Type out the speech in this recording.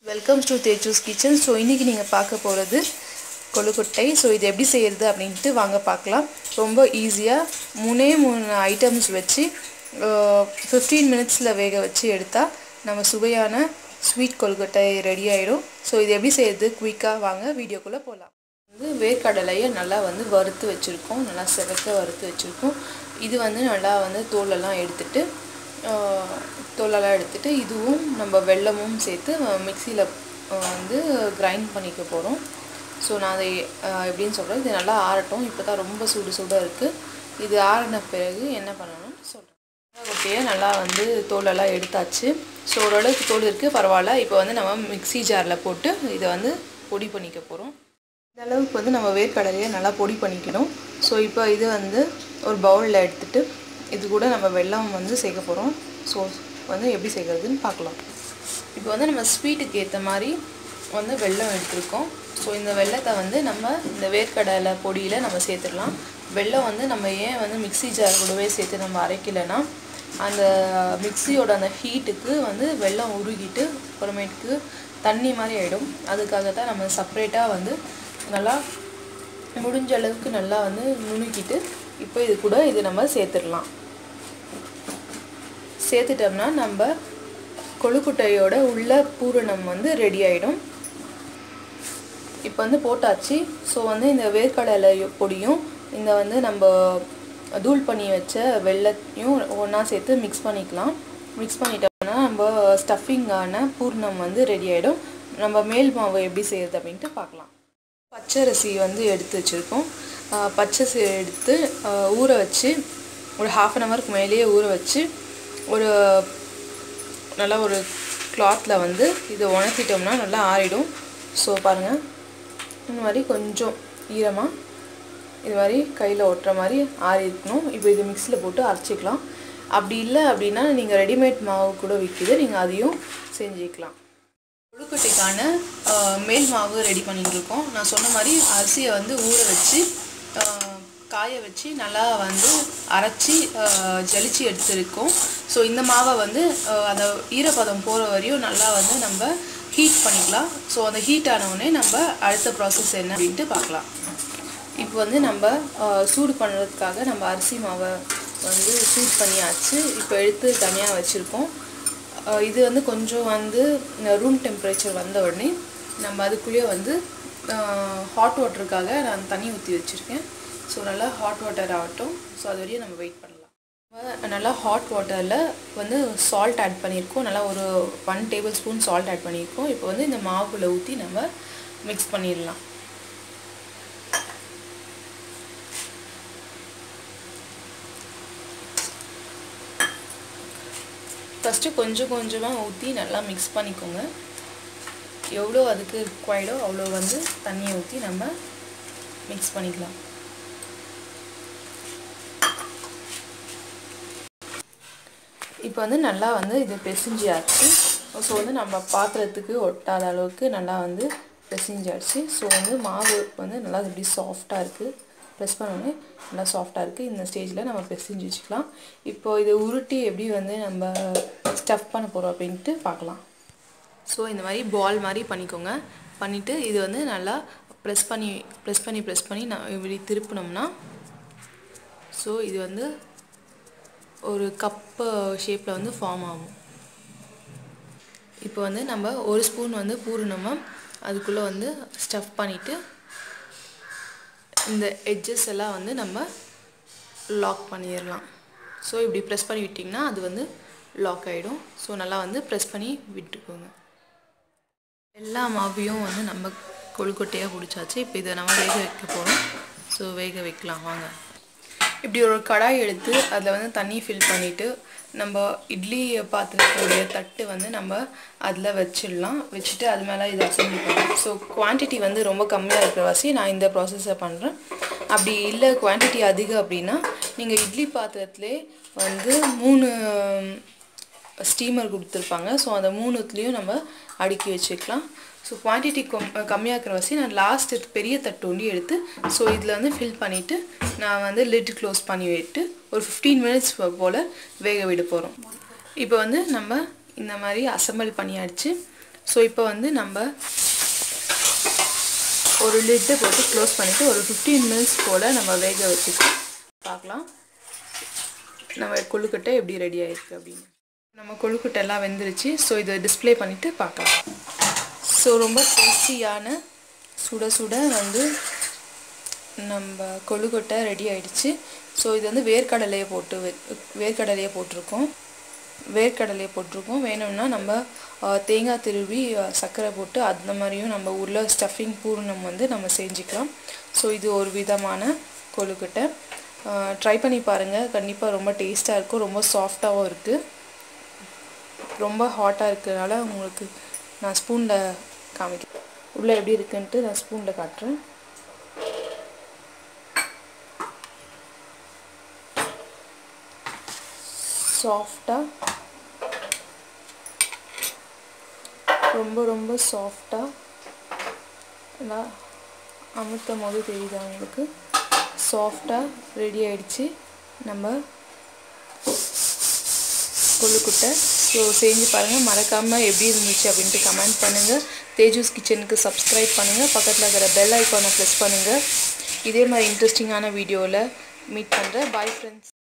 welcome to Teju's kitchen so இன்றைக்கி நீங்கள் பார்க்க போகிறது கொழுக்கட்டை ஸோ இது எப்படி செய்கிறது அப்படின்ட்டு வாங்க பார்க்கலாம் ரொம்ப ஈஸியாக மூணே மூணு ஐட்டம்ஸ் வச்சு ஃபிஃப்டீன் மினிட்ஸில் வேக வச்சு எடுத்தால் நம்ம சுவையான ஸ்வீட் கொழுக்கட்டை ரெடி ஆகிடும் ஸோ இது எப்படி செய்கிறது குயிக்காக வாங்க வீடியோக்குள்ளே போகலாம் வந்து வேர்க்கடலையை நல்லா வந்து வறுத்து வச்சுருக்கோம் நல்லா செவக்க வறுத்து வச்சுருக்கோம் இது வந்து நல்லா வந்து தோலெல்லாம் எடுத்துட்டு தோலெல்லாம் எடுத்துட்டு இதுவும் நம்ம வெல்லமும் சேர்த்து மிக்சியில் வந்து கிரைண்ட் பண்ணிக்க போகிறோம் ஸோ நான் அதை எப்படின்னு சொல்கிறேன் இது நல்லா ஆறட்டும் இப்போ தான் ரொம்ப சுடு சுடாக இருக்குது இது ஆறின பிறகு என்ன பண்ணணும்னு சொல்கிறேன் கொட்டையை நல்லா வந்து தோலெல்லாம் எடுத்தாச்சு ஸோ ஓரளவுக்கு தோல் இருக்குது பரவாயில்ல இப்போ வந்து நம்ம மிக்சி ஜாரில் போட்டு இதை வந்து பொடி பண்ணிக்க போகிறோம் இந்த அளவுக்கு வந்து நம்ம வேர்க்கடலையை நல்லா பொடி பண்ணிக்கணும் ஸோ இப்போ இது வந்து ஒரு பவுலில் எடுத்துகிட்டு இது கூட நம்ம வெல்லம் வந்து சேர்க்க போகிறோம் ஸோ வந்து எப்படி சேர்க்குறதுன்னு பார்க்கலாம் இப்போ வந்து நம்ம ஸ்வீட்டுக்கு ஏற்ற மாதிரி வந்து வெல்லம் எடுத்திருக்கோம் ஸோ இந்த வெள்ளத்தை வந்து நம்ம இந்த வேர்க்கடலை பொடியில் நம்ம சேர்த்துடலாம் வெல்லம் வந்து நம்ம ஏன் வந்து மிக்சி ஜார் கூடவே சேர்த்து நம்ம அரைக்கலைன்னா அந்த மிக்சியோட அந்த ஹீட்டுக்கு வந்து வெல்லம் உருகிட்டு அப்புறமேட்டுக்கு தண்ணி மாதிரி ஆகிடும் அதுக்காக தான் நம்ம செப்ரேட்டாக வந்து நல்லா முடிஞ்ச அளவுக்கு நல்லா வந்து நுணுக்கிட்டு இப்போ இது கூட இது நம்ம சேர்த்துடலாம் சேர்த்துட்டோம்னா நம்ம கொழுக்குட்டையோட உள்ள பூரணம் வந்து ரெடி ஆகிடும் இப்போ வந்து போட்டாச்சு ஸோ வந்து இந்த வேர்க்கடலை பொடியும் இந்த வந்து நம்ம தூள் பண்ணி வச்ச வெள்ளத்தையும் ஒன்றா சேர்த்து மிக்ஸ் பண்ணிக்கலாம் மிக்ஸ் பண்ணிட்டோம்னா நம்ம ஸ்டஃபிங்கான பூர்ணம் வந்து ரெடி ஆகிடும் நம்ம மேல் மாவு எப்படி செய்கிறது அப்படின்ட்டு பார்க்கலாம் பச்சரிசி வந்து எடுத்து வச்சுருக்கோம் பச்சரிசி எடுத்து ஊற வச்சு ஒரு ஹாஃப் அன் ஹவருக்கு மேலேயே ஊற வச்சு ஒரு நல்லா ஒரு கிளாத்தில் வந்து இதை உணர்த்திட்டோம்னா நல்லா ஆறிடும் ஸோ பாருங்கள் இந்த மாதிரி கொஞ்சம் ஈரமாக இது மாதிரி கையில் ஒட்டுற மாதிரி ஆறி இருக்கணும் இப்போ இது மிக்சியில் போட்டு அரைச்சிக்கலாம் அப்படி இல்லை அப்படின்னா நீங்கள் ரெடிமேட் மாவு கூட விற்கிது நீங்கள் அதையும் செஞ்சுக்கலாம் கொழுக்கட்டைக்கான மேல் மாவு ரெடி பண்ணிட்டு இருக்கோம் நான் சொன்ன மாதிரி அரிசியை வந்து ஊற வச்சு காய வச்சு நல்லா வந்து அரைச்சி ஜலிச்சு எடுத்துருக்கோம் ஸோ இந்த மாவை வந்து அந்த ஈரப்பதம் போகிற வரையும் நல்லா வந்து நம்ம ஹீட் பண்ணிக்கலாம் ஸோ அந்த ஹீட் ஆனவுடனே நம்ம அடுத்த ப்ராசஸ் என்ன அப்படின்ட்டு பார்க்கலாம் இப்போ வந்து நம்ம சூடு பண்ணுறதுக்காக நம்ம அரிசி மாவை வந்து சூட் பண்ணியாச்சு இப்போ எடுத்து தனியாக வச்சுருக்கோம் இது வந்து கொஞ்சம் வந்து ரூம் டெம்பரேச்சர் வந்த உடனே நம்ம அதுக்குள்ளேயே வந்து ஹாட் வாட்டருக்காக நான் தண்ணி ஊற்றி வச்சுருக்கேன் ஸோ நல்லா ஹாட் வாட்டர் ஆகட்டும் ஸோ அது வரையும் நம்ம வெயிட் பண்ணலாம் நல்லா ஹாட் வாட்டரில் வந்து சால்ட் ஆட் பண்ணியிருக்கோம் நல்லா ஒரு one tablespoon salt add பண்ணியிருக்கோம் இப்போ வந்து இந்த மாவுக்குள்ளே ஊற்றி நம்ம மிக்ஸ் பண்ணிடலாம் ஃபஸ்ட்டு கொஞ்சம் கொஞ்சமாக ஊற்றி நல்லா மிக்ஸ் பண்ணிக்கோங்க எவ்வளோ அதுக்கு ரிக்வயர்டோ அவ்வளோ வந்து தண்ணியை ஊற்றி நம்ம மிக்ஸ் பண்ணிக்கலாம் இப்போ வந்து நல்லா வந்து இது பிசைஞ்சியாச்சு ஸோ வந்து நம்ம பாத்திரத்துக்கு ஒட்டாத அளவுக்கு நல்லா வந்து பிசைஞ்சாச்சு ஸோ வந்து மாவு வந்து நல்லா இப்படி சாஃப்டாக இருக்குது ப்ரெஸ் பண்ணோடனே நல்லா சாஃப்டாக இருக்குது இந்த ஸ்டேஜில் நம்ம பிசைஞ்சு வச்சுக்கலாம் இப்போ இதை உருட்டி எப்படி வந்து நம்ம ஸ்டஃப் பண்ண போகிறோம் அப்படின்ட்டு பார்க்கலாம் ஸோ இந்த மாதிரி பால் மாதிரி பண்ணிக்கோங்க பண்ணிவிட்டு இது வந்து நல்லா ப்ரெஸ் பண்ணி ப்ரெஸ் பண்ணி ப்ரெஸ் பண்ணி நான் இப்படி திருப்பினோம்னா ஸோ இது வந்து ஒரு கப்பு ஷேப்பில் வந்து ஃபார்ம் ஆகும் இப்போ வந்து நம்ம ஒரு ஸ்பூன் வந்து பூரணமாக அதுக்குள்ளே வந்து ஸ்டஃப் பண்ணிவிட்டு இந்த எட்ஜஸ் எல்லாம் வந்து நம்ம லாக் பண்ணிடலாம் ஸோ இப்படி ப்ரெஸ் பண்ணி விட்டிங்கன்னா அது வந்து லாக் ஆகிடும் ஸோ நல்லா வந்து ப்ரெஸ் பண்ணி விட்டுக்கோங்க எல்லா மாவையும் வந்து நம்ம கொழுக்கட்டையாக பிடிச்சாச்சு இப்போ இதை நம்ம வேக வைக்க போகிறோம் ஸோ வேக வைக்கலாம் வாங்க இப்படி ஒரு கடாய் எடுத்து அதில் வந்து தண்ணி ஃபில் பண்ணிவிட்டு நம்ம இட்லி பாத்திரத்துடைய தட்டு வந்து நம்ம அதில் வச்சிடலாம் வச்சுட்டு அது மேலே இதை அசம்பிள் பண்ணலாம் ஸோ குவான்டிட்டி வந்து ரொம்ப கம்மியாக இருக்கிற வாசி நான் இந்த ப்ராசஸை பண்ணுறேன் அப்படி இல்லை குவான்டிட்டி அதிகம் அப்படின்னா நீங்கள் இட்லி பாத்திரத்துலேயே வந்து மூணு ஸ்டீமர் கொடுத்துருப்பாங்க ஸோ அந்த மூணுத்துலேயும் நம்ம அடுக்கி வச்சுக்கலாம் ஸோ குவான்டிட்டி கம் கம்மியாக இருக்கிற வசி நான் லாஸ்ட் பெரிய தட்டு ஒண்டி எடுத்து ஸோ இதில் வந்து ஃபில் பண்ணிவிட்டு நான் வந்து லிட் க்ளோஸ் பண்ணி விட்டு ஒரு ஃபிஃப்டீன் மினிட்ஸ் போல் வேக விட போகிறோம் இப்போ வந்து நம்ம இந்த மாதிரி அசம்பிள் பண்ணியாச்சு ஸோ இப்போ வந்து நம்ம ஒரு லிட்டு போட்டு க்ளோஸ் பண்ணிவிட்டு ஒரு ஃபிஃப்டீன் மினிட்ஸ் போல் நம்ம வேக வச்சுட்டு பார்க்கலாம் நம்ம கொழுக்கட்டை எப்படி ரெடி ஆயிருக்கு அப்படின்னு நம்ம கொழுக்கட்டை எல்லாம் வெந்துருச்சு ஸோ இதை டிஸ்ப்ளே பண்ணிவிட்டு பார்க்கலாம் ஸோ ரொம்ப டேஸ்டியான சுட சுட வந்து நம்ம கொழுக்கட்டை ரெடி ஆயிடுச்சு ஸோ இது வந்து வேர்க்கடலையை போட்டு வேர்க்கடலையை போட்டிருக்கோம் வேர்க்கடலையை போட்டிருக்கோம் வேணும்னா நம்ம தேங்காய் திருவி சர்க்கரை போட்டு அந்த மாதிரியும் நம்ம ஊரில் ஸ்டஃபிங் பூர்ணம் வந்து நம்ம செஞ்சுக்கலாம் ஸோ இது ஒரு விதமான கொழுக்கட்டை ட்ரை பண்ணி பாருங்கள் கண்டிப்பாக ரொம்ப டேஸ்ட்டாக இருக்கும் ரொம்ப சாஃப்டாகவும் இருக்குது ரொம்ப ஹாட்டாக இருக்கிறதுனால உங்களுக்கு நான் ஸ்பூனில் காமிக்கிறேன் உள்ளே எப்படி இருக்குன்ட்டு நான் ஸ்பூனில் காட்டுறேன் சாஃப்டாக ரொம்ப ரொம்ப சாஃப்டாக எல்லாம் அமுத்தும் போது தெரியுது அவங்களுக்கு சாஃப்டாக ரெடி ஆயிடுச்சு நம்ம கொழுக்குட்டை ஸோ செஞ்சு பாருங்கள் மறக்காமல் எப்படி இருந்துச்சு அப்படின்ட்டு கமெண்ட் பண்ணுங்கள் தேஜூஸ் கிச்சனுக்கு சப்ஸ்கிரைப் பண்ணுங்கள் பக்கத்தில் இருக்கிற பெல் ஐக்கானை ப்ரெஸ் பண்ணுங்கள் இதே மாதிரி இன்ட்ரெஸ்டிங்கான வீடியோவில் மீட் பண்ணுறேன் பாய் ஃப்ரெண்ட்ஸ்